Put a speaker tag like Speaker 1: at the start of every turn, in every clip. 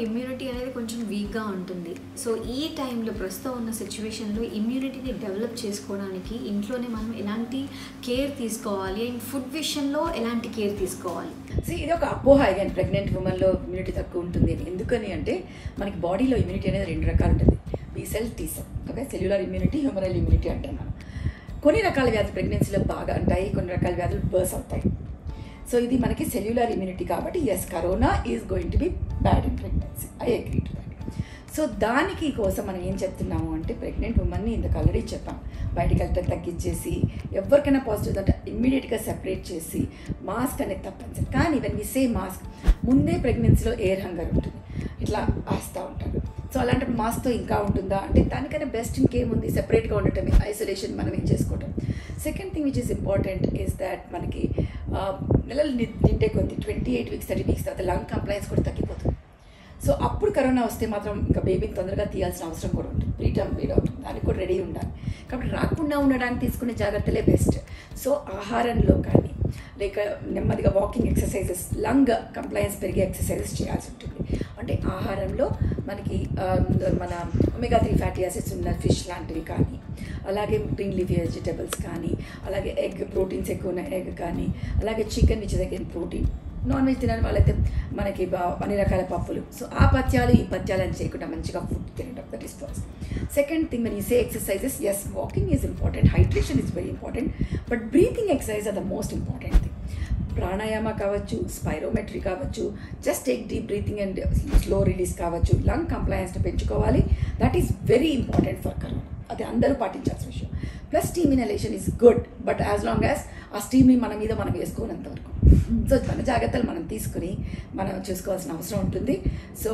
Speaker 1: Immunity అనేది కొంచెం వీక్గా ఉంటుంది సో ఈ టైంలో ప్రస్తుతం ఉన్న సిచ్యువేషన్లో ఇమ్యూనిటీని డెవలప్ చేసుకోవడానికి ఇంట్లోనే మనం ఎలాంటి కేర్ తీసుకోవాలి అండ్ ఫుడ్ విషయంలో ఎలాంటి కేర్ తీసుకోవాలి
Speaker 2: See, ఇది ఒక అపోహ అగైన్ ప్రెగ్నెంట్ ఉమెన్లో ఇమ్యూనిటీ తక్కువ ఉంటుంది అని ఎందుకని అంటే మనకి బాడీలో ఇమ్యూనిటీ అనేది రెండు రకాలు ఉంటుంది B cell T cell okay cellular immunity humoral immunity అంటాం మనం కొన్ని రకాల వ్యాధులు ప్రెగ్నెన్సీలో బాగా ఉంటాయి కొన్ని రకాల వ్యాధులు బర్స్ అవుతాయి సో ఇది మనకి సెల్యులర్ ఇమ్యూనిటీ కాబట్టి yes corona is going to be bad in pregnancy I agree to that so దానికి కోసం మనం ఏం చెప్తున్నాము అంటే ప్రెగ్నెంట్ ఉమెన్ని ఇంతకు ఆల్రెడీ చెప్పాం బయటికి వెళ్ళటం తగ్గించేసి ఎవరికైనా పాజిటివ్ అంటే ఇమ్మీడియట్గా సెపరేట్ చేసి మాస్క్ అనేది తప్పనిసరి కానీ వెన్ వి సే మాస్క్ ముందే ప్రెగ్నెన్సీలో ఎయిర్ హంగర్ ఉంటుంది ఇట్లా ఆస్తూ ఉంటారు సో అలాంటప్పుడు మాస్క్తో ఇంకా ఉంటుందా అంటే దానికన్నా బెస్ట్ ఇంకేముంది సెపరేట్గా ఉండటమే ఐసోలేషన్ మనం ఏం చేసుకోవటం second thing which is important is that మనకి ఆ, నెలలు ని- నిండే కొద్ది twenty eight weeks thirty weeks తర్వాత లంగ్ కంప్లైన్స్ కూడా తగ్గిపోతుంది సో అప్పుడు కరోనా వస్తే మాత్రం ఇంకా బేబీని తొందరగా తీయాల్సిన అవసరం కూడా ఉంటుంది ప్రీటర్మ్ బ్లీడ్ అవుతుంది దానికి కూడా రెడీ ఉండాలి కాబట్టి రాకుండా ఉండడానికి తీసుకునే జాగ్రత్తలే బెస్ట్ సో ఆహారంలో కానీ లేక నెమ్మదిగా వాకింగ్ ఎక్సర్సైజెస్ లంగ్ కంప్లైన్స్ పెరిగే ఎక్సర్సైజెస్ చేయాల్సి ఉంటుంది అంటే ఆహారంలో మనకి ఆ, మన ఒమేగా త్రీ ఫ్యాటీ యాసిడ్స్ ఉన్న ఫిష్ లాంటివి కానీ అలాగే గ్రీన్ లీఫీ వెజిటబుల్స్ కానీ అలాగే ఎగ్ ప్రోటీన్స్ ఎక్కువ ఉన్న ఎగ్ కానీ అలాగే chicken which again protein non veg తినని వాళ్ళైతే మనకి బా అన్ని రకాల పప్పులు సో ఆ పత్యాలు ఈ పత్యాలు అని చేయకుండా మంచిగా ఫుడ్ తినడం that is first second thing when you say exercises yes walking is important hydration is very important but breathing exercise are the most important thing pranayama కావచ్చు స్పైరోమెట్రీ కావచ్చు just take deep breathing and slow release కావచ్చు lung కంప్లయన్స్ని పెంచుకోవాలి that is very important for corona అది అందరూ పాటించాల్సిన విషయం plus steam inhalation is good but as long as ఆ స్టీమ్ని మన మీద మనం వేసుకోనంత వరకు సో మన జాగ్రత్తలు మనం తీసుకుని మనం చూసుకోవాల్సిన అవసరం ఉంటుంది so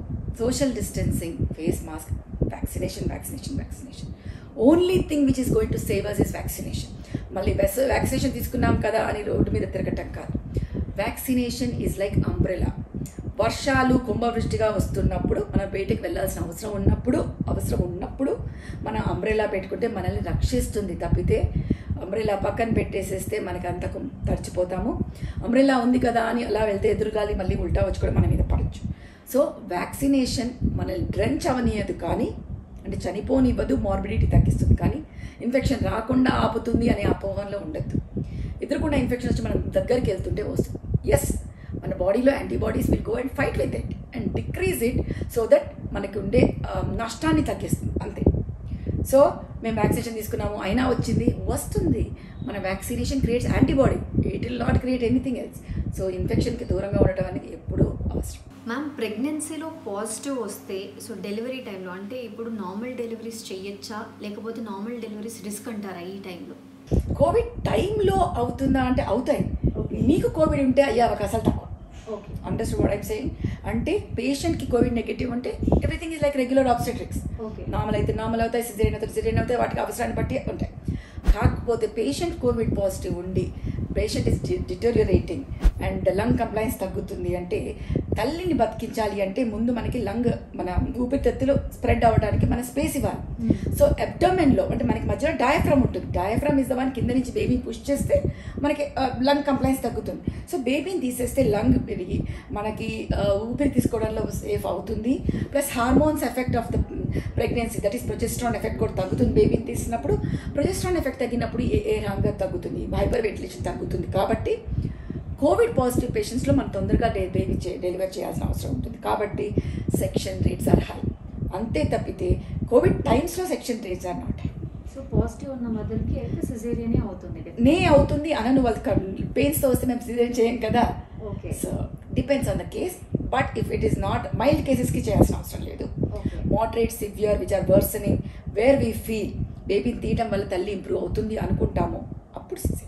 Speaker 2: social distancing face mask vaccination vaccination vaccination only thing which is going to save us is vaccination మళ్ళీ బెస్ వ్యాక్సినేషన్ తీసుకున్నాం కదా అని రోడ్డు మీద తిరగటం కాదు వ్యాక్సినేషన్ ఈజ్ లైక్ అంబ్రెలా వర్షాలు కుంభవృష్టిగా వస్తున్నప్పుడు మనం బయటకు వెళ్ళాల్సిన అవసరం ఉన్నప్పుడు అవసరం ఉన్నప్పుడు మనం అంబ్రెలా పెట్టుకుంటే మనల్ని రక్షిస్తుంది తప్పితే అంబ్రెలా పక్కన పెట్టేసేస్తే మనకి అంత కు- తడిచిపోతాము అంబ్రెలా ఉంది కదా అని అలా వెళ్తే ఎదురుగాలి మళ్ళీ ఉల్టా వచ్చి కూడా మన మీద పడచ్చు సో వ్యాక్సినేషన్ మనల్ని డ్రెంచ్ అవనీయదు కానీ అంటే చనిపోనివ్వదు మార్బిడిటీ తగ్గిస్తుంది కానీ ఇన్ఫెక్షన్ రాకుండా ఆపుతుంది అనే అపోహంలో ఉండద్దు ఎదురుకుండా ఇన్ఫెక్షన్ వచ్చి మనం దగ్గరికి వెళ్తుంటే వస్తుంది ఎస్ మన బాడీలో antibodies will go and fight with it and decrease it so that మనకి ఉండే ఆ, నష్టాన్ని తగ్గిస్తుంది అంతే సో మేము వ్యాక్సినేషన్ తీసుకున్నాము అయినా వచ్చింది వస్తుంది మన vaccination creates antibody it will not create anything else so ఇన్ఫెక్షన్కి దూరంగా ఉండటం అనేది ఎప్పుడూ అవసరం
Speaker 1: మ్యామ్ ప్రెగ్నెన్సీలో పాజిటివ్ వస్తే సో డెలివరీ టైంలో అంటే ఇప్పుడు నార్మల్ డెలివరీస్ చెయ్యొచ్చా లేకపోతే నార్మల్ డెలివరీస్ రిస్క్ అంటారా ఈ టైంలో
Speaker 2: కోవిడ్ టైంలో అవుతుందా అంటే అవుతాయి మీకు కోవిడ్ ఉంటే అయ్యే అవకాశాలు తక్కువ
Speaker 1: okay
Speaker 2: understood what I'm saying అంటే పేషెంట్కి కోవిడ్ నెగిటివ్ అంటే everything is like regular obstetrics
Speaker 1: okay
Speaker 2: normal అయితే నార్మల్ అవుతాయి సిజేరియన్ అవుతాయి సిజేరియన్ అవుతాయి వాటికి అవసరాన్ని బట్టి ఉంటాయి కాకపోతే పేషెంట్ కోవిడ్ పాజిటివ్ ఉండి patient is deteriorating and lung compliance తగ్గుతుంది అంటే తల్లిని బతికించాలి అంటే ముందు మనకి లంగ్ మన ఊపిరితిత్తులు స్ప్రెడ్ అవ్వడానికి మన స్పేస్ ఇవ్వాలి సో అబ్డోమెన్లో అంటే మనకి మధ్యలో డయాఫ్రమ్ ఉంటుంది డయాఫ్రమ్ ఇస్ ద వన్ కింద నుంచి బేబీ పుష్ చేస్తే మనకి లంగ్ కంప్లైన్స్ తగ్గుతుంది సో బేబీని తీసేస్తే లంగ్ పెరిగి మనకి ఆ, ఊపిరి తీసుకోవడంలో సేఫ్ అవుతుంది plus hormones effect of the pregnancy that is progesterone effect కూడా తగ్గుతుంది బేబీని తీసినప్పుడు ప్రొజెస్ట్రాన్ ఎఫెక్ట్ తగ్గినప్పుడు ఎయిర్ హంగర్ తగ్గుతుంది హైపర్ వెంటిలేషన్ తగ్గుతుంది కాబట్టి కోవిడ్ పాజిటివ్ పేషెంట్స్లో మనం తొందరగా డే- బేబీ చే డెలివర్ చేయాల్సిన అవసరం ఉంటుంది కాబట్టి సెక్షన్ రేట్స్ ఆర్ హై అంతే తప్పితే కోవిడ్ టైమ్స్లో section rates are not high
Speaker 1: so positive ఉన్న మదర్కి అయితే సిజేరియనే అవుతుంది
Speaker 2: నే అవుతుంది అనను వాళ్ళ పెయిన్స్తో వస్తే మేము సిజేరియన్ చేయం కదా
Speaker 1: okay
Speaker 2: so depends on the case but if it is not mild కేసెస్కి చేయాల్సిన అవసరం లేదు
Speaker 1: okay
Speaker 2: moderate severe which are worsening where we feel బేబీని తీయటం వల్ల తల్లి ఇంప్రూవ్ అవుతుంది అనుకుంటాము అప్పుడు cesarean.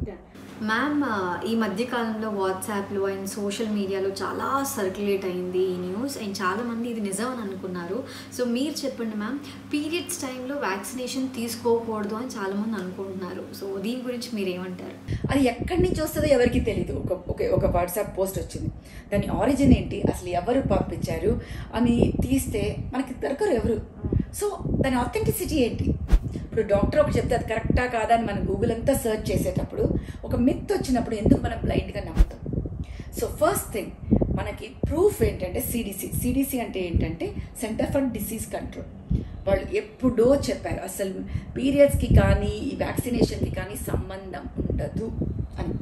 Speaker 1: మ్యామ్ ఆ, ఈ మధ్య కాలంలో వాట్సాప్లో అండ్ సోషల్ మీడియాలో చాలా సర్క్యులేట్ అయింది ఈ న్యూస్ అండ్ చాలామంది ఇది నిజం అని అనుకున్నారు సో మీరు చెప్పండి మ్యామ్ పీరియడ్స్ టైంలో వ్యాక్సినేషన్ తీసుకోకూడదు అని చాలామంది అనుకుంటున్నారు సో దీని గురించి మీరు ఏమంటారు
Speaker 2: అది ఎక్కడి నుంచి వస్తుందో ఎవరికి తెలియదు ఒక ఒక ఒక వాట్సాప్ పోస్ట్ వచ్చింది దాని ఆరిజిన్ ఏంటి అసలు ఎవరు పంపించారు అని తీస్తే మనకి దొరకరు ఎవరు సో దాని ఆథెంటిసిటీ ఏంటి ఇప్పుడు డాక్టర్ ఒకటి చెప్తే అది కరెక్టా కాదా అని మనం గూగుల్ అంతా సెర్చ్ చేసేటప్పుడు ఒక మిత్ వచ్చినప్పుడు ఎందుకు మనం బ్లైండ్గా నమ్ముతాం సో ఫస్ట్ థింగ్ మనకి ప్రూఫ్ ఏంటంటే సిడిసి సిడిసి అంటే ఏంటంటే సెంటర్ ఫర్ డిసీజ్ కంట్రోల్ వాళ్ళు ఎప్పుడో చెప్పారు అసలు పీరియడ్స్కి కానీ ఈ వ్యాక్సినేషన్కి కానీ సంబంధం ఉండదు అని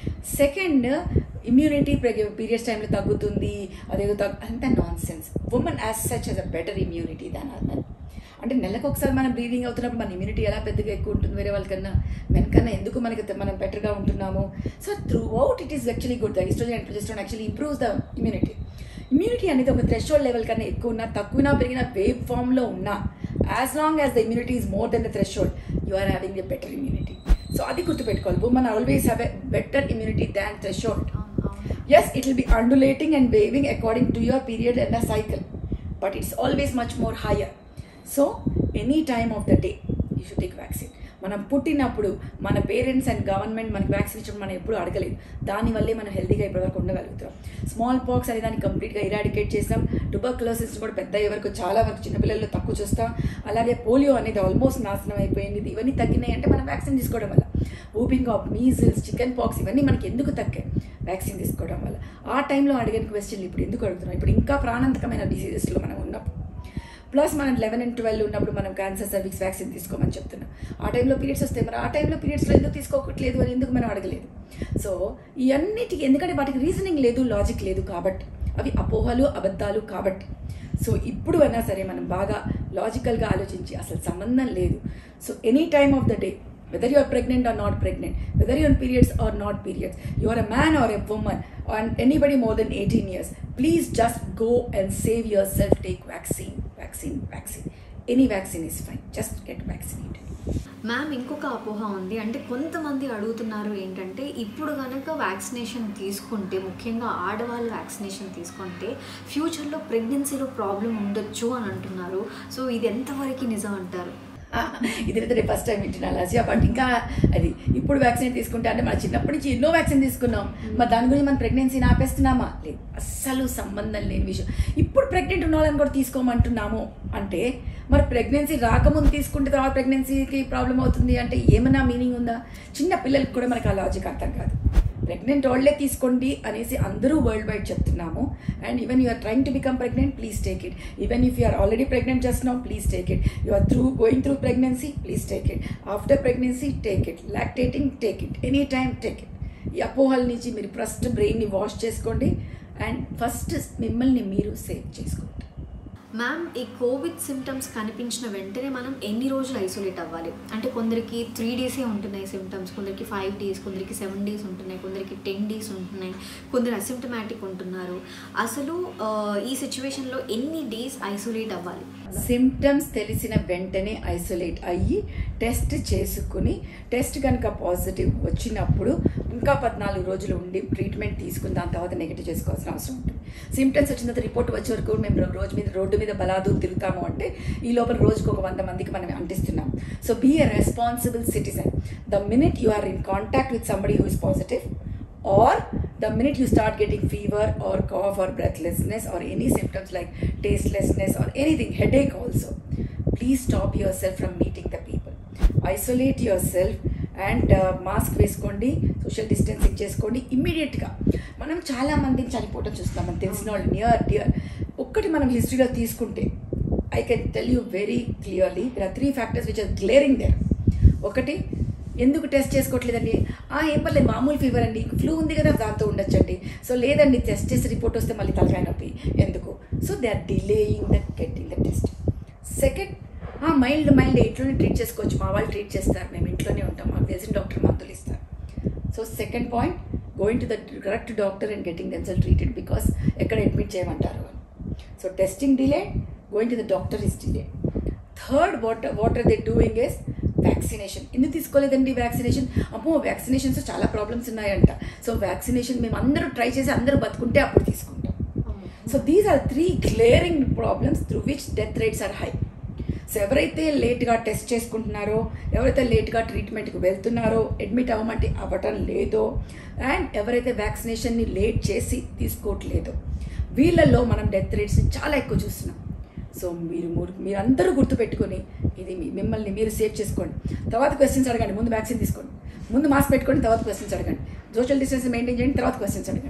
Speaker 2: సెకండ్ ఇమ్యూనిటీ పీరియడ్స్ టైంలో తగ్గుతుంది అదేదో తగ్గు అంత nonsense women as such as a better immunity than other అంటే నెలకు ఒకసారి మనం బ్రీదింగ్ అవుతున్నప్పుడు మన ఇమ్యూనిటీ ఎలా పెద్దగా ఎక్కువ ఉంటుంది వేరే వాళ్ళకన్నా వెనకన్నా ఎందుకు మనకి తె- మనం బెటర్గా ఉంటున్నాము so throughout it is actually good the oestrogen and progesterone actually improves the immunity immunity అనేది ఒక థ్రెషోల్డ్ లెవెల్ కన్నా ఎక్కువ ఉన్నా తక్కువనా పెరిగిన వేవ్ ఫామ్లో ఉన్నా as long as the immunity is more than the threshold you are having a better immunity so అది గుర్తుపెట్టుకోవాలి women always have a better immunity than threshold yes it will be undulating and waving according to your period and the cycle but it's always much more higher so any time of the day you should take vaccine మనం పుట్టినప్పుడు మన parents and government మనకి vaccine ఇచ్చడం మనం ఎప్పుడు అడగలేదు దానివల్లే మనం హెల్తీగా ఇప్పటివరకు ఉండగలుగుతాం స్మాల్ పాక్స్ అనే దాన్ని కంప్లీట్గా ఇరాడికేట్ చేస్తాం టుబర్క్లోసిస్ కూడా పెద్ద వరకు చాలా వరకు చిన్నపిల్లల్లో తక్కువ చూస్తాం అలాగే పోలియో అనేది ఆల్మోస్ట్ నాశనం అయిపోయింది ఇవన్నీ తగ్గినాయి అంటే మనం వ్యాక్సిన్ తీసుకోవడం వల్ల whooping of measles chickenpox ఇవన్నీ మనకి ఎందుకు తగ్గాయి వ్యాక్సిన్ తీసుకోవడం వల్ల ఆ టైంలో అడిగిన క్వశ్చన్లు ఇప్పుడు ఎందుకు అడుగుతున్నాం ఇప్పుడు ఇంకా ప్రాణాంతకమైన డిసీజెస్లో మనం ఉన్నప్పుడు ప్లస్ మనం లెవెన్ అండ్ ట్వెల్వ్ ఉన్నప్పుడు మనం క్యాన్సర్ సర్వీక్స్ వ్యాక్సిన్ తీసుకోమని చెప్తున్నాం ఆ టైంలో పీరియడ్స్ వస్తే మరి ఆ టైంలో పీరియడ్స్లో ఎందుకు తీసుకోవట్లేదు అని ఎందుకు మనం అడగలేదు సో ఇవన్నిటికి ఎందుకంటే వాటికి రీజనింగ్ లేదు లాజిక్ లేదు కాబట్టి అవి అపోహలు అబద్ధాలు కాబట్టి సో ఇప్పుడు అయినా సరే మనం బాగా లాజికల్గా ఆలోచించి అసలు సంబంధం లేదు so any time of the day whether you are pregnant or not pregnant, whether you're on periods or not periods, you are a man or a woman, or anybody more than 18 years, please just go and save yourself. Take vaccine, vaccine, vaccine. Any vaccine is fine. Just get vaccinated.
Speaker 1: Ma'am ఇంకొక అపోహ ఉంది అంటే కొంతమంది అడుగుతున్నారు ఏంటంటే ఇప్పుడు కనుక vaccination తీసుకుంటే ముఖ్యంగా ఆడవాళ్ళు వ్యాక్సినేషన్ తీసుకుంటే ఫ్యూచర్లో ప్రెగ్నెన్సీలో ప్రాబ్లం ఉండొచ్చు అని అంటున్నారు సో ఇది ఎంతవరకు నిజం అంటారు
Speaker 2: ఇదైతే నేను ఫస్ట్ టైం వింటున్నాను లాసియా బట్ ఇంకా అది ఇప్పుడు వ్యాక్సిన్ తీసుకుంటే అంటే మన చిన్నప్పటి నుంచి ఎన్నో వ్యాక్సిన్ తీసుకున్నాం మరి దాని గురించి మనం ప్రెగ్నెన్సీని ఆపేస్తున్నామా లేదు అస్సలు సంబంధం లేని విషయం ఇప్పుడు ప్రెగ్నెంట్ ఉన్న వాళ్ళని కూడా తీసుకోమంటున్నాము అంటే మరి ప్రెగ్నెన్సీ రాకముందు తీసుకుంటే తర్వాత ప్రెగ్నెన్సీకి ప్రాబ్లం అవుతుంది అంటే ఏమైనా మీనింగ్ ఉందా చిన్న పిల్లలకి కూడా మనకు ఆ లాజిక్ అర్థం కాదు ప్రెగ్నెంట్ వాళ్ళే తీసుకోండి అనేసి అందరూ వరల్డ్ వైడ్ చెప్తున్నాము and even you are trying to become pregnant please take it even if you are already pregnant just now please take it you are through going through pregnancy please take it after pregnancy take it lactating take it any time take it ఈ అపోహల నుంచి మీరు first బ్రెయిన్ని wash చేసుకోండి and first మిమ్మల్ని మీరు save చేసుకోండి
Speaker 1: ma'am ఈ కోవిడ్ సిమ్టమ్స్ కనిపించిన వెంటనే మనం ఎన్ని రోజులు ఐసోలేట్ అవ్వాలి అంటే కొందరికి త్రీ డేసే ఉంటున్నాయి సిమ్టమ్స్ కొందరికి ఫైవ్ డేస్ కొందరికి సెవెన్ డేస్ ఉంటున్నాయి కొందరికి టెన్ డేస్ ఉంటున్నాయి కొందరు అసిమ్టమాటిక్ ఉంటున్నారు అసలు ఆ, ఈ సిచ్యువేషన్లో ఎన్ని డేస్ ఐసోలేట్ అవ్వాలి
Speaker 2: సిమ్టమ్స్ తెలిసిన వెంటనే ఐసోలేట్ అయ్యి టెస్ట్ చేసుకుని టెస్ట్ కనుక పాజిటివ్ వచ్చినప్పుడు ఇంకా పద్నాలుగు రోజులు ఉండి ట్రీట్మెంట్ తీసుకుని దాని తర్వాత నెగిటివ్ చేసుకోవాల్సిన అవసరం ఉంటుంది సిమ్టమ్స్ వచ్చిన తర్వాత రిపోర్ట్ వచ్చే వరకు మేము రో- రోజు మీద రోడ్డు మీద బలాదూరు తిరుగుతాము అంటే ఈ లోపల రోజుకు ఒక వంద మందికి మనం అంటిస్తున్నాం so be a responsible citizen the minute you are in contact with somebody who is positive or the minute you start getting fever or cough or breathlessness or any symptoms like tastelessness or anything headache also please stop yourself from meeting the people isolate yourself and mask వేసుకోండి social distancing చేసుకోండి ఇమ్మీడియట్గా మనం చాలా మందిని చనిపోవటం చూస్తాం మనకు తెలిసిన వాళ్ళు నియర్ డియర్ ఒక్కటి మనం హిస్టరీలో తీసుకుంటే I can tell you very clearly there are three factors which are glaring there ఒకటి ఎందుకు టెస్ట్ చేసుకోవట్లేదండి ఆ ఏం పర్లేదు మామూలు ఫీవర్ అండి ఫ్లూ ఉంది కదా దాంతో ఉండొచ్చండి సో లేదండి టెస్ట్ చేసి రిపోర్ట్ వస్తే మళ్ళీ తలకాయ నొప్పి ఎందుకు so they are delaying the getting the test second mild mild ఇంట్లోనే ట్రీట్ చేసుకోవచ్చు మా వాళ్ళు ట్రీట్ చేస్తారు మేము ఇంట్లోనే ఉంటాం మాకు తెలిసిన డాక్టర్ మందులు ఇస్తారు so second point going to the correct doctor and getting themselves treated because ఎక్కడ అడ్మిట్ చేయమంటారు అని so testing delay going to the doctor is delay third what what are they doing is vaccination ఎందుకు తీసుకోలేదండి vaccination అమ్మో vaccinations చాలా problems ఉన్నాయంట so vaccination మేము అందరూ ట్రై చేసి అందరూ బతుకుంటే అప్పుడు తీసుకుంటాం so these are three clearing problems through which death rates are high so ఎవరైతే లేట్గా టెస్ట్ చేసుకుంటున్నారో ఎవరైతే లేట్గా ట్రీట్మెంట్కి వెళ్తున్నారో అడ్మిట్ అవ్వమంటే అవ్వటం లేదో అండ్ ఎవరైతే వ్యాక్సినేషన్ని లేట్ చేసి తీసుకోవట్లేదో వీళ్ళల్లో మనం డెత్ రేట్స్ని చాలా ఎక్కువ చూస్తున్నాం సో మీరు మూడు- మీరందరూ గుర్తుపెట్టుకొని ఇది మీ- మిమ్మల్ని మీరు సేవ్ చేసుకోండి తర్వాత క్వశ్చన్స్ అడగండి ముందు వ్యాక్సిన్ తీసుకోండి ముందు మాస్క్ పెట్టుకోండి తర్వాత క్వశ్చన్స్ అడగండి సోషల్ డిస్టెన్స్ మెయింటైన్ చేయండి తర్వాత క్వశ్చన్స్ అడగండి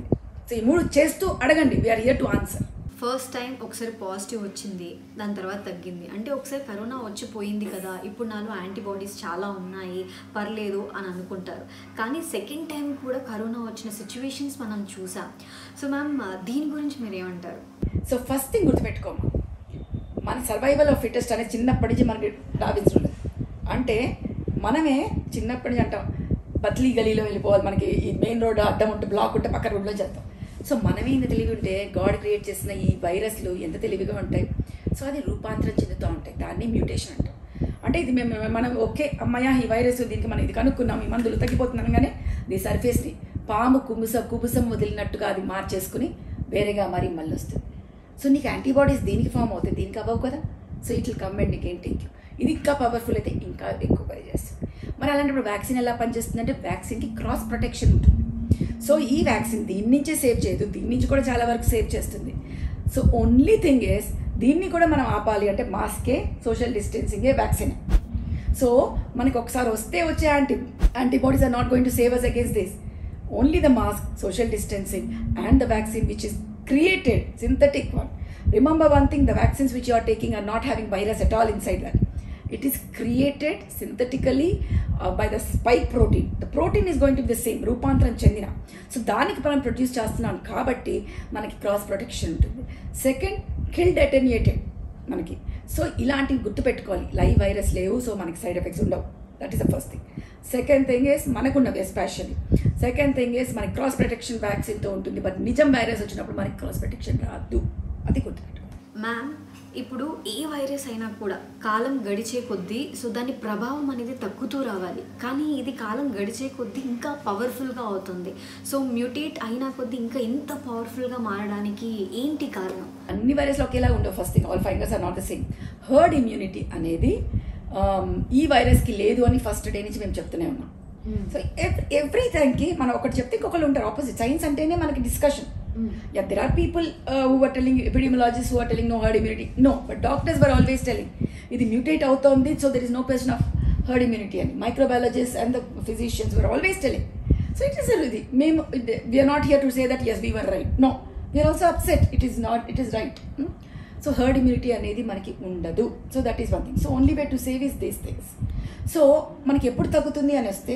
Speaker 2: సో ఈ మూడు చేస్తూ అడగండి we're here to answer
Speaker 1: first time ఒకసారి పాజిటివ్ వచ్చింది దాని తర్వాత తగ్గింది అంటే ఒకసారి కరోనా వచ్చి పోయింది కదా ఇప్పుడు నాలో యాంటీబాడీస్ చాలా ఉన్నాయి పర్లేదు అని అనుకుంటారు కానీ సెకండ్ టైం కూడా కరోనా వచ్చిన సిచ్యువేషన్స్ మనం చూసాం సో మ్యామ్ దీని గురించి మీరు ఏమంటారు
Speaker 2: సో ఫస్ట్ థింగ్ గుర్తుపెట్టుకోమా మన సర్వైవల్ ఆఫ్ ఫిట్టెస్ట్ అనేది చిన్నప్పటి నుంచి మనకి రావించడం లేదు అంటే మనమే చిన్నప్పటి నుంచి అంటాం బత్లీ గలీలో వెళ్ళిపోవాలి మనకి ఈ మెయిన్ రోడ్ అడ్డం ఉంటే బ్లాక్ ఉంటే పక్కన రోడ్లో చేస్తాం సో మనమే ఇంత తెలివి ఉంటే గాడ్ క్రియేట్ చేసిన ఈ వైరస్లు ఎంత తెలివిగా ఉంటాయి సో అది రూపాంతరం చెందుతూ ఉంటాయి దాన్ని మ్యూటేషన్ అంటాం అంటే ఇది మేము మనం ఓకే అమ్మయ్య ఈ వైరస్ దీనికి మనం ఇది కనుక్కున్నాం ఈ మందులు తగ్గిపోతున్నాం కానీ నీ సర్ఫేస్ని పాము కుబుస కుబుసం వదిలినట్టుగా అది మార్చేసుకుని వేరేగా మరి మళ్ళీ వస్తుంది సో నీకు యాంటీబాడీస్ దీనికి ఫామ్ అవుతాయి దీనికి అవ్వవు కదా so it will come and నీకు ఏంటి ఇది ఇంకా పవర్ఫుల్ అయితే ఇంకా ఎక్కువ పని చేస్తుంది మరి అలాంటప్పుడు వ్యాక్సిన్ ఎలా పనిచేస్తుందంటే వ్యాక్సిన్కి క్రాస్ ప్రొటెక్షన్ ఉంటుంది సో ఈ వ్యాక్సిన్ దీని నుంచే సేవ్ చేయదు దీని నుంచి కూడా చాలా వరకు సేవ్ చేస్తుంది సో ఓన్లీ థింగ్ ఇస్ దీన్ని కూడా మనం ఆపాలి అంటే మాస్కే సోషల్ డిస్టెన్సింగే వ్యాక్సిన్ సో మనకి ఒకసారి వస్తే వచ్చే anti antibodies are not going to save us against this only the mask social distancing and the vaccine which is created synthetic one remember one thing the vaccines which you are taking are not having virus at all inside that it is created synthetically uh, by the spike protein the protein is going to be the same రూపాంతరం చెందిన so దానికి మనం produce చేస్తున్నాం కాబట్టి మనకి cross protection ఉంటుంది second killed attenuated మనకి so ఇలాంటివి గుర్తుపెట్టుకోవాలి లైవ్ వైరస్ లేవు సో మనకి సైడ్ ఎఫెక్ట్స్ ఉండవు that is the first thing second thing is మనకున్నవి ఎస్పెషల్లీ సెకండ్ థింగ్ ఇస్ మనకి క్రాస్ ప్రొటెక్షన్ వ్యాక్సిన్తో ఉంటుంది బట్ నిజం వైరస్ వచ్చినప్పుడు మనకి క్రాస్ ప్రొటెక్షన్ రాదు అది గుర్తుపెట్టుకోవాలి
Speaker 1: మ్యామ్ ఇప్పుడు ఏ వైరస్ అయినా కూడా కాలం గడిచే కొద్దీ సో దాని ప్రభావం అనేది తగ్గుతూ రావాలి కానీ ఇది కాలం గడిచే కొద్దీ ఇంకా పవర్ఫుల్గా అవుతుంది సో మ్యూటేట్ అయినా కొద్దీ ఇంకా ఎంత పవర్ఫుల్గా మారడానికి ఏంటి కారణం
Speaker 2: అన్ని వైరస్లు ఒకేలా ఉండవు first thing all fingers are not the same herd immunity అనేది um, ఈ వైరస్కి లేదు అని ఫస్ట్ డే నుంచి మేము చెప్తూనే ఉన్నాం సో ఎవ్రీ టైంకి మనం ఒకటి చెప్తే ఇంకొకరు ఉంటారు ఆపోజిట్ సైన్స్ అంటేనే మనకి discussion yeah there are people who are telling epidemiologist who are telling no herd immunity no but doctors were always telling ఇది మ్యూటేట్ అవుతోంది so there is no question of herd immunity అని microbiologist and the physicians were always telling so it is ఇది మేము we're not here to say that yes we were right no we're also upset it is not it is right so heard immunity అనేది మనకి ఉండదు so that is one thing so only way to save is these things so మనకి ఎప్పుడు తగ్గుతుంది అని వస్తే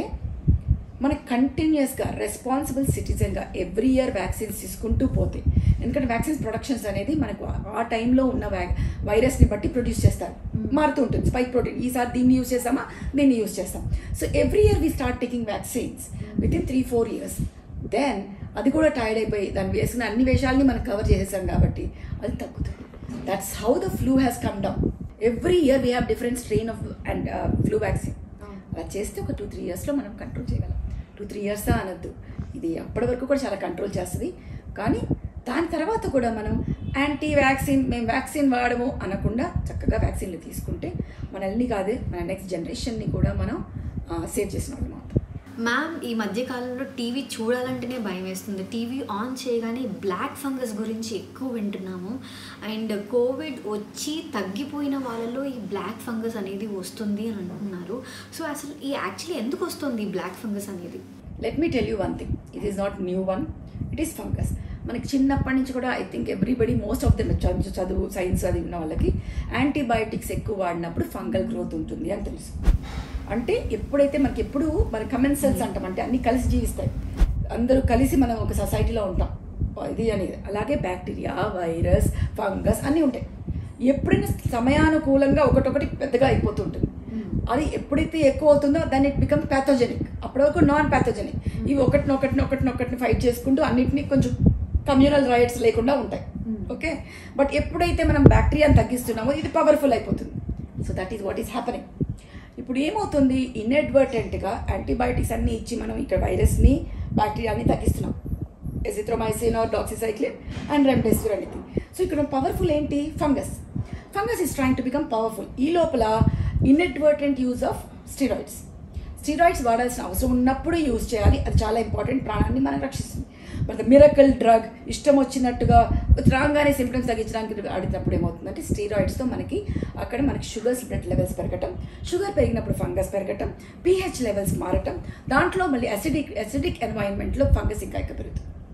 Speaker 2: మనకి కంటిన్యూస్గా రెస్పాన్సిబుల్ సిటిజన్గా ఎవ్రీ ఇయర్ వ్యాక్సిన్స్ తీసుకుంటూ పోతే ఎందుకంటే వ్యాక్సిన్స్ ప్రొడక్షన్స్ అనేది మనకు ఆ టైంలో ఉన్న వ్యా వైరస్ని బట్టి ప్రొడ్యూస్ చేస్తారు మారుతూ ఉంటుంది స్పైక్ ప్రోటీన్ ఈసారి దీన్ని యూజ్ చేస్తామా దీన్ని యూజ్ చేస్తాం so every year we start taking vaccines with in three four years then అది కూడా టైర్డ్ అయిపోయి దాన్ని వేసుకున్న అన్ని వేషాలని మనం కవర్ చేసేసాం కాబట్టి అది తగ్గుతుంది that's how the flu has come down every year we have different strain of and flu vaccine అలా చేస్తే ఒక టూ త్రీ ఇయర్స్లో మనం కంట్రోల్ చేయగలం టూ త్రీ ఇయర్స్ అనొద్దు ఇది అప్పటి వరకు కూడా చాలా కంట్రోల్ చేస్తుంది కానీ దాని తర్వాత కూడా మనం యాంటీ వ్యాక్సిన్ మేము వ్యాక్సిన్ వాడము అనకుండా చక్కగా వ్యాక్సిన్లు తీసుకుంటే మనల్ని కాదు మన నెక్స్ట్ జనరేషన్ని కూడా మనం సేవ్ చేసిన వాళ్ళం అవుతాం
Speaker 1: మ్యామ్ ఈ మధ్య కాలంలో టీవీ చూడాలంటేనే భయం వేస్తుంది టీవీ ఆన్ చేయగానే బ్లాక్ ఫంగస్ గురించి ఎక్కువ వింటున్నాము అండ్ కోవిడ్ వచ్చి తగ్గిపోయిన వాళ్ళలో ఈ బ్లాక్ ఫంగస్ అనేది వస్తుంది అని అంటున్నారు సో అసలు ఈ యాక్చువల్లీ ఎందుకు వస్తుంది ఈ బ్లాక్ ఫంగస్ అనేది
Speaker 2: let me tell you one thing it is not new one it is fungus మనకి చిన్నప్పటి నుంచి కూడా I think everybody most of them చదువు చదువు సైన్స్ అది ఉన్న వాళ్ళకి యాంటీబయాటిక్స్ ఎక్కువ వాడినప్పుడు ఫంగల్ గ్రోత్ ఉంటుంది అని తెలుసు అంటే ఎప్పుడైతే మనకి ఎప్పుడు మన కమెన్ సెల్స్ అంటాం అంటే అన్ని కలిసి జీవిస్తాయి అందరూ కలిసి మనం ఒక సొసైటీలో ఉంటాం ఇది అనేది అలాగే బ్యాక్టీరియా వైరస్ ఫంగస్ అన్నీ ఉంటాయి ఎప్పుడైనా సమయానుకూలంగా ఒకటొకటి పెద్దగా అయిపోతుంటుంది అది ఎప్పుడైతే ఎక్కువ అవుతుందో దాన్ని ఇట్ బికమ్ ప్యాథోజెనిక్ అప్పటి వరకు నాన్ ప్యాథోజెనిక్ ఇవి ఒకటిని ఒకటిని ఒకటిని ఒకటిని ఫైట్ చేసుకుంటూ అన్నిటినీ కొంచెం కమ్యూనల్ రైట్స్ లేకుండా ఉంటాయి ఓకే బట్ ఎప్పుడైతే మనం బ్యాక్టీరియాని తగ్గిస్తున్నామో ఇది పవర్ఫుల్ అయిపోతుంది so that is what is happening ఇప్పుడు ఏమవుతుంది ఇన్అడ్వర్టెంట్గా యాంటీబయాటిక్స్ అన్ని ఇచ్చి మనం ఇక్కడ వైరస్ని బ్యాక్టీరియాని తగ్గిస్తున్నాం azithromycin or doxycycline and remdesivir అనేది సో ఇక్కడ పవర్ఫుల్ ఏంటి fungus fungus is trying to become powerful ఈ లోపల inadvertent use of steroids steroids వాడాల్సిన అవసరం ఉన్నప్పుడు యూజ్ చేయాలి అది చాలా ఇంపార్టెంట్ ప్రాణాన్ని మనం రక్షిస్తుంది బట్ ద మిరకల్ డ్రగ్ ఇష్టం వచ్చినట్టుగా రాగానే సిమ్టమ్స్ తగ్గించడానికి ఆడినప్పుడు ఏమవుతుందంటే స్టీరాయిడ్స్తో మనకి అక్కడ మనకి షుగర్స్ బ్లడ్ లెవెల్స్ పెరగటం షుగర్ పెరిగినప్పుడు ఫంగస్ పెరగటం పీహెచ్ లెవెల్స్ మారటం దాంట్లో మళ్ళీ అసిడిక్ అసిడిక్ ఎన్వైరన్మెంట్లో ఫంగస్ ఇంకా ఎక్కువ పెరుగుతుంది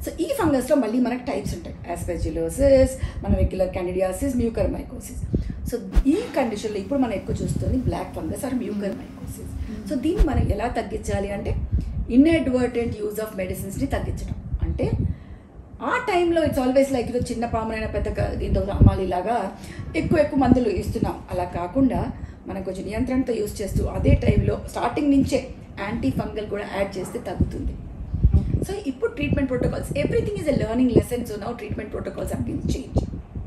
Speaker 2: సో ఈ ఫంగస్లో మళ్ళీ మనకి టైప్స్ ఉంటాయి ఆస్పెజిలోసిస్ మన regular candidiasis mucormycosis so ఈ కండిషన్లో ఇప్పుడు మనం ఎక్కువ చూస్తుంది black fungus or mucormycosis so దీన్ని మనం ఎలా తగ్గించాలి అంటే ఇన్అడ్వర్టెంట్ యూజ్ ఆఫ్ మెడిసిన్స్ని తగ్గించడం అంటే ఆ టైంలో ఇట్స్ ఆల్వేస్ లైక్ ఇది చిన్న పాములైన పెద్ద క- దీంతో అమ్మాలిలాగా ఎక్కువ ఎక్కువ మందులు ఇస్తున్నాం అలా కాకుండా మనం కొంచెం నియంత్రణతో యూజ్ చేస్తూ అదే టైంలో స్టార్టింగ్ నుంచే యాంటీ ఫంగల్ కూడా యాడ్ చేస్తే తగ్గుతుంది సో ఇప్పుడు treatment protocols everything is a learning lesson so now treatment protocols have been change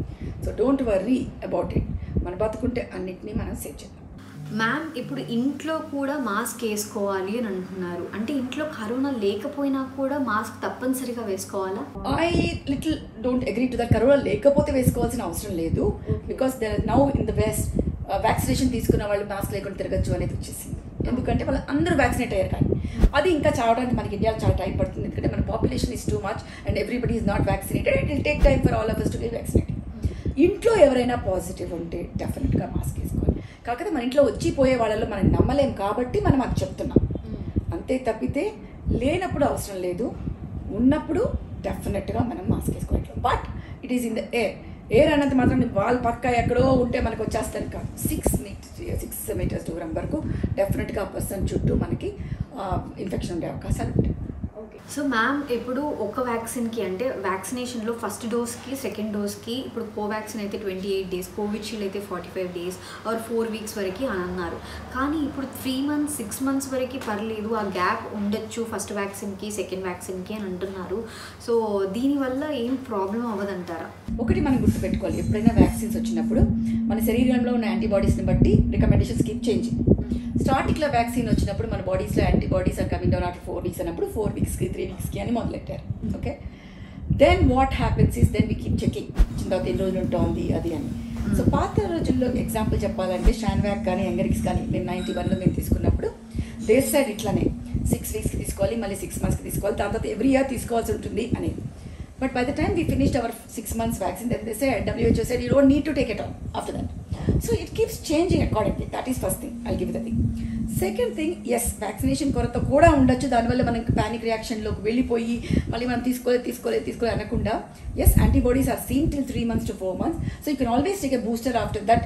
Speaker 2: so don't worry about it మన బతుకుంటే అన్నిటినీ మనం సేవ్ చేద్దాం
Speaker 1: మ్యామ్ ఇప్పుడు ఇంట్లో కూడా మాస్క్ వేసుకోవాలి అని అంటున్నారు అంటే ఇంట్లో కరోనా లేకపోయినా కూడా మాస్క్ తప్పనిసరిగా వేసుకోవాలా
Speaker 2: I little don't agree to that corona లేకపోతే వేసుకోవాల్సిన అవసరం లేదు because there now in the west vaccination తీసుకున్న వాళ్ళు మాస్క్ లేకుండా తిరగచ్చు అనేది వచ్చేసింది ఎందుకంటే వాళ్ళు అందరూ వ్యాక్సినేట్ అయ్యారు కానీ అది ఇంకా చావడానికి మనకి ఇండియాలో చాలా టైం పడుతుంది ఎందుకంటే మన population is too much and everybody is not vaccinated it will take time for all of us to be vaccinated ఇంట్లో ఎవరైనా పాజిటివ్ ఉంటే డెఫినెట్గా మాస్క్ వేసుకోవాలి కాకపోతే మన ఇంట్లో వచ్చి పోయే వాళ్ళలో మనం నమ్మలేం కాబట్టి మనం అది చెప్తున్నాం అంతే తప్పితే లేనప్పుడు అవసరం లేదు ఉన్నప్పుడు డెఫినెట్గా మనం మాస్క్ వేసుకోవాలి but it is in the air air అన్నంత మాత్రం వాళ్ళ పక్క ఎక్కడో ఉంటే మనకు వచ్చేస్తాను కాదు సిక్స్ మీటర్స్ సిక్స్ మీటర్స్ దూరం వరకు డెఫినెట్గా ఆ పర్సన్ చుట్టూ మనకి ఇన్ఫెక్షన్ ఉండే అవకాశాలు ఉంటాయి
Speaker 1: సో మ్యామ్ ఇప్పుడు ఒక వ్యాక్సిన్కి అంటే వ్యాక్సినేషన్లో ఫస్ట్ డోస్కి సెకండ్ డోస్కి ఇప్పుడు కోవాక్సిన్ అయితే ట్వంటీ ఎయిట్ డేస్ కోవిషీల్డ్ అయితే forty five days or four weeks వరకు అని అన్నారు కానీ ఇప్పుడు త్రీ మంత్స్ సిక్స్ మంత్స్ వరకు పర్లేదు ఆ గ్యాప్ ఉండొచ్చు ఫస్ట్ వ్యాక్సిన్కి సెకండ్ వ్యాక్సిన్కి అని అంటున్నారు సో దీనివల్ల ఏం ప్రాబ్లం అవ్వదంటారా
Speaker 2: ఒకటి మనం గుర్తుపెట్టుకోవాలి ఎప్పుడైనా వ్యాక్సిన్స్ వచ్చినప్పుడు మన శరీరంలో ఉన్న యాంటీబాడీస్ని బట్టి రికమెండేషన్స్ కీప్ చేంజింగ్ స్టార్టింగ్లో వ్యాక్సిన్ వచ్చినప్పుడు మన బాడీస్లో antibodies are coming down after four weeks అన్నప్పుడు ఫోర్ వీక్స్కి త్రీ వీక్స్కి అని మొదలెట్టారు okay then what happens is then we keep checking తర్వాత ఎన్ని రోజులు ఉంటుంది అది అని సో పాత రోజుల్లో ఎగ్జాంపుల్ చెప్పాలంటే షాన్వాక్ కానీ ఎంగరిక్స్ కానీ మేము నైంటీ వన్లో మేము తీసుకున్నప్పుడు దే సైడ్ ఇట్లానే సిక్స్ వీక్స్కి తీసుకోవాలి మళ్ళీ సిక్స్ మంత్స్కి తీసుకోవాలి దాని తర్వాత ఎవ్రీ ఇయర్ తీసుకోవాల్సి ఉంటుంది అనేది but by the time we finished our six months vaccine then they side WHO side you don't need to take it on after that so it keeps changing accordingly that is first thing I give the thing second thing yes vaccination కొరత కూడా ఉండొచ్చు దానివల్ల మనం panic రియాక్షన్లోకి వెళ్ళిపోయి మళ్ళీ మనం తీసుకోలేదు తీసుకోలేదు తీసుకోలేదు అనకుండా yes antibodies are seen till three months to four months so you can always take a booster after that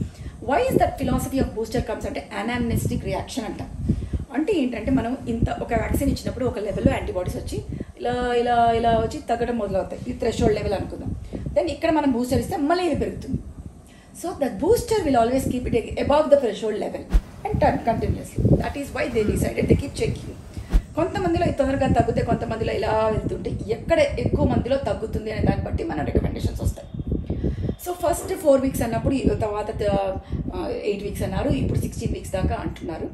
Speaker 2: why is that philosophy of booster comes అంటే అనామ్నెస్టిక్ రియాక్షన్ అంటాం అంటే ఏంటంటే మనం ఇంత ఒక వ్యాక్సిన్ ఇచ్చినప్పుడు ఒక లెవెల్లో యాంటీబాడీస్ వచ్చి ఇలా ఇలా ఇలా వచ్చి తగ్గడం మొదలవుతాయి ఇది థ్రెషోల్డ్ లెవెల్ అనుకుందాం దెన్ ఇక్కడ మనం బూస్టర్ ఇస్తే మళ్ళీ ఇది పెరుగుతుంది so that booster will always keep it above the threshold level and turn continuously that is why they decided they keep checking కొంతమందిలో ఇది తొందరగా తగ్గితే కొంతమందిలో ఇలా వెళ్తుంటే ఎక్కడ ఎక్కువ మందిలో తగ్గుతుంది అనే దాన్ని బట్టి మన రికమెండేషన్స్ వస్తాయి సో ఫస్ట్ ఫోర్ వీక్స్ అన్నప్పుడు ఈ తర్వాత ఎయిట్ వీక్స్ అన్నారు ఇప్పుడు సిక్స్టీన్ వీక్స్ దాకా అంటున్నారు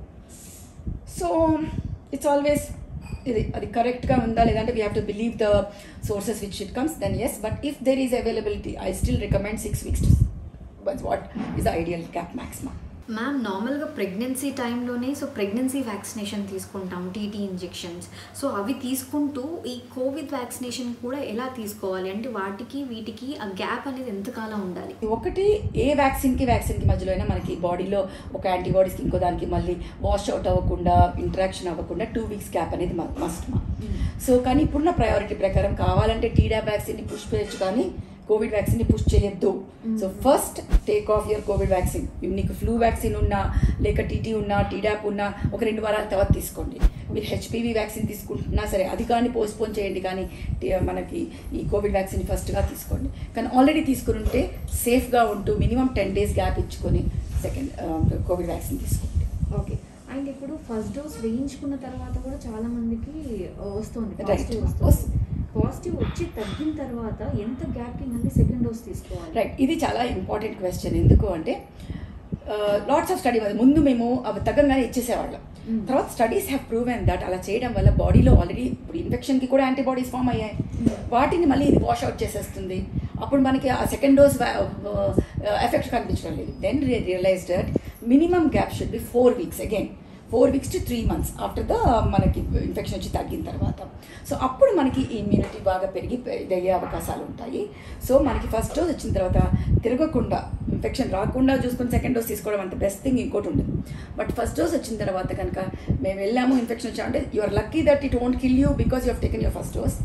Speaker 2: సో ఇట్స్ ఆల్వేస్ ఇది అది కరెక్ట్గా ఉందా లేదంటే we have to believe the sources which it comes then yes but if there is availability I still recommend six weeks but what is the ideal cap maximum
Speaker 1: ma'am నార్మల్గా pregnancy టైంలోనే so pregnancy vaccination తీసుకుంటాం TT injections so అవి తీసుకుంటూ ఈ Covid vaccination కూడా ఎలా తీసుకోవాలి అంటే వాటికి వీటికి ఆ గ్యాప్ అనేది ఎంతకాలం ఉండాలి
Speaker 2: ఒకటి ఏ వ్యాక్సిన్కి వ్యాక్సిన్కి మధ్యలో అయినా మనకి బాడీలో ఒక యాంటీబాడీస్కి ఇంకో దానికి మళ్ళీ వాష్ అవుట్ అవ్వకుండా ఇంటరాక్షన్ అవ్వకుండా టూ వీక్స్ గ్యాప్ అనేది మస్ట్ మా సో కానీ ఇప్పుడున్న ప్రయారిటీ ప్రకారం కావాలంటే టీడా వ్యాక్సిన్ని పుష్ చేయొచ్చు కానీ కోవిడ్ వ్యాక్సిన్ని పుష్ చేయొద్దు so first take off your COVID vaccine నీకు ఫ్లూ వ్యాక్సిన్ ఉన్నా లేక టీటీ ఉన్నా టీడాప్ ఉన్నా ఒక రెండు వారాల తర్వాత తీసుకోండి మీరు హెచ్పివి వ్యాక్సిన్ తీసుకుంటున్నా సరే అది కానీ పోస్ట్పోన్ చేయండి కానీ టి- మనకి ఈ కోవిడ్ వ్యాక్సిన్ ఫస్ట్గా తీసుకోండి కానీ ఆల్రెడీ తీసుకుని ఉంటే సేఫ్గా ఉంటూ మినిమం టెన్ డేస్ గ్యాప్ ఇచ్చుకొని సెకండ్ కోవిడ్ వ్యాక్సిన్ తీసుకోండి
Speaker 1: ఓకే అండ్ ఇప్పుడు ఫస్ట్ డోస్ వేయించుకున్న తర్వాత కూడా చాలా మందికి వస్తుంది
Speaker 2: Right.
Speaker 1: పాజిటివ్ వస్తుంది పాజిటివ్ వచ్చి తగ్గిన తర్వాత ఎంత గ్యాప్కి మళ్ళీ సెకండ్ డోస్ తీసుకోవాలి
Speaker 2: రైట్ ఇది చాలా ఇంపార్టెంట్ క్వశ్చన్ ఎందుకు అంటే లాట్స్ ఆఫ్ స్టడీ ముందు మేము అవి తగ్గంగానే ఇచ్చేసేవాళ్ళం
Speaker 1: Mm.
Speaker 2: తర్వాత స్టడీస్ హ్యావ్ ప్రూవెన్ దట్ అలా చేయడం వల్ల బాడీలో ఆల్రెడీ ఇప్పుడు ఇన్ఫెక్షన్కి కూడా యాంటీబాడీస్ ఫామ్ అయ్యాయి వాటిని మళ్ళీ ఇది వాష్ అవుట్ చేసేస్తుంది అప్పుడు మనకి ఆ సెకండ్ డోస్ ఎఫెక్ట్ కనిపించడం లేదు then realize that minimum gap should be four weeks again four weeks to three months after the మనకి ఇన్ఫెక్షన్ వచ్చి తగ్గిన తర్వాత సో అప్పుడు మనకి ఇమ్యూనిటీ బాగా పెరిగి పె- ఇది అయ్యే అవకాశాలు ఉంటాయి సో మనకి ఫస్ట్ డోస్ వచ్చిన తర్వాత తిరగకుండా ఇన్ఫెక్షన్ రాకుండా చూసుకుని సెకండ్ డోస్ తీసుకోవడం అంత బెస్ట్ థింగ్ ఇంకోటి ఉండదు బట్ ఫస్ట్ డోస్ వచ్చిన తర్వాత కనుక మేము వెళ్ళాము ఇన్ఫెక్షన్ వచ్చామంటే you are lucky that it won't kill you because you have taken your first dose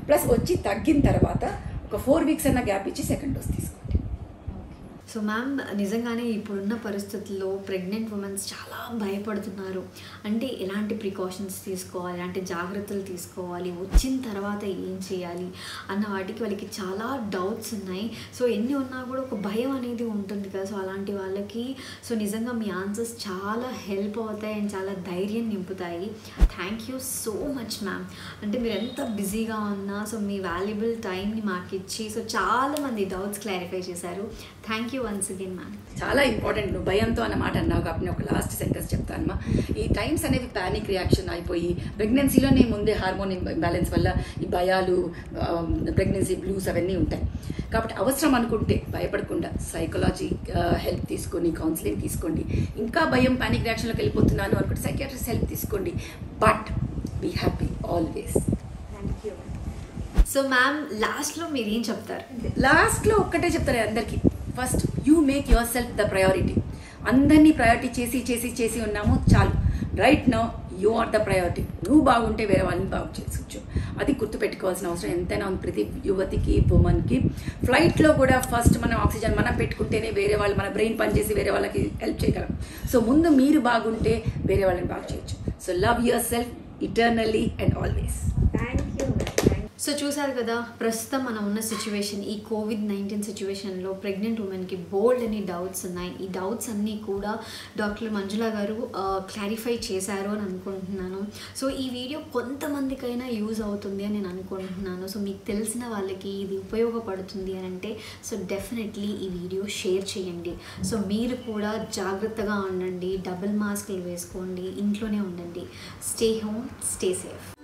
Speaker 2: plus వచ్చి తగ్గిన తర్వాత ఒక ఫోర్ వీక్స్ అన్న గ్యాప్ ఇచ్చి సెకండ్ డోస్ తీసుకోండి
Speaker 1: సో మ్యామ్ నిజంగానే ఇప్పుడున్న పరిస్థితుల్లో ప్రెగ్నెంట్ ఉమెన్స్ చాలా భయపడుతున్నారు అంటే ఎలాంటి ప్రికాషన్స్ తీసుకోవాలి ఎలాంటి జాగ్రత్తలు తీసుకోవాలి వచ్చిన తర్వాత ఏం చేయాలి అన్న వాటికి వాళ్ళకి చాలా డౌట్స్ ఉన్నాయి సో ఎన్ని ఉన్నా కూడా ఒక భయం అనేది ఉంటుంది కదా సో అలాంటి వాళ్ళకి సో నిజంగా మీ ఆన్సర్స్ చాలా హెల్ప్ అవుతాయి అండ్ చాలా ధైర్యం నింపుతాయి thank you so much ma'am అంటే మీరు ఎంత బిజీగా ఉన్నా సో మీ వాల్యుబుల్ టైంని మాకు ఇచ్చి సో చాలా మంది డౌట్స్ క్లారిఫై చేశారు thank you once again ma'am
Speaker 2: చాలా ఇంపార్టెంట్ నువ్వు భయంతో అన్న మాట అన్నావు కాబట్టి ఒక లాస్ట్ సెంటెన్స్ చెప్తానమ్మా ఈ టైమ్స్ అనేవి ప్యానిక్ రియాక్షన్ అయిపోయి ప్రెగ్నెన్సీలోనే ముందే హార్మోన్ ఇంబ్యాలెన్స్ వల్ల ఈ భయాలు ప్రెగ్నెన్సీ బ్లూస్ అవన్నీ ఉంటాయి కాబట్టి అవసరం అనుకుంటే భయపడకుండా సైకలాజీ హెల్ప్ తీసుకొని కౌన్సిలింగ్ తీసుకోండి ఇంకా భయం ప్యానిక్ రియాక్షన్లోకి వెళ్ళిపోతున్నాను అనుకుంటే సైకియాట్రిస్ట్ హెల్ప్ తీసుకోండి but be happy always
Speaker 3: thank you
Speaker 1: so ma'am లాస్ట్లో మీరు ఏం చెప్తారు
Speaker 2: లాస్ట్లో ఒక్కటే చెప్తారు అందరికీ first you make yourself the priority అందరినీ ప్రయారిటీ చేసి చేసి చేసి ఉన్నాము చాలు right now you are the priority నువ్వు బాగుంటే వేరే వాళ్ళని బాగు చేసుకోవచ్చు అది గుర్తుపెట్టుకోవాల్సిన అవసరం ఎంతైనా ఉంది ప్రతి యువతికి ఉమెన్కి ఫ్లైట్లో కూడా ఫస్ట్ మనం ఆక్సిజన్ మనం పెట్టుకుంటేనే వేరే వాళ్ళు మన బ్రెయిన్ పనిచేసి వేరే వాళ్ళకి హెల్ప్ చేయగలం సో ముందు మీరు బాగుంటే వేరే వాళ్ళని బాగు చేయొచ్చు so love yourself eternally and always
Speaker 3: thank you ma'am thank
Speaker 1: so చూసారు కదా ప్రస్తుతం మనం ఉన్న సిచ్యువేషన్ ఈ కోవిడ్ నైన్టీన్ సిచ్యువేషన్లో ప్రెగ్నెంట్ ఉమెన్కి బోల్డ్ అని డౌట్స్ ఉన్నాయి ఈ డౌట్స్ అన్నీ కూడా డాక్టర్ మంజుల గారు క్లారిఫై చేశారు అని అనుకుంటున్నాను సో ఈ వీడియో కొంతమందికైనా యూజ్ అవుతుంది అని నేను అనుకుంటున్నాను సో మీకు తెలిసిన వాళ్ళకి ఇది ఉపయోగపడుతుంది అని అంటే సో డెఫినెట్లీ ఈ వీడియో షేర్ చేయండి సో మీరు కూడా జాగ్రత్తగా ఉండండి డబుల్ మాస్క్లు వేసుకోండి ఇంట్లోనే ఉండండి స్టే హోమ్ స్టే సేఫ్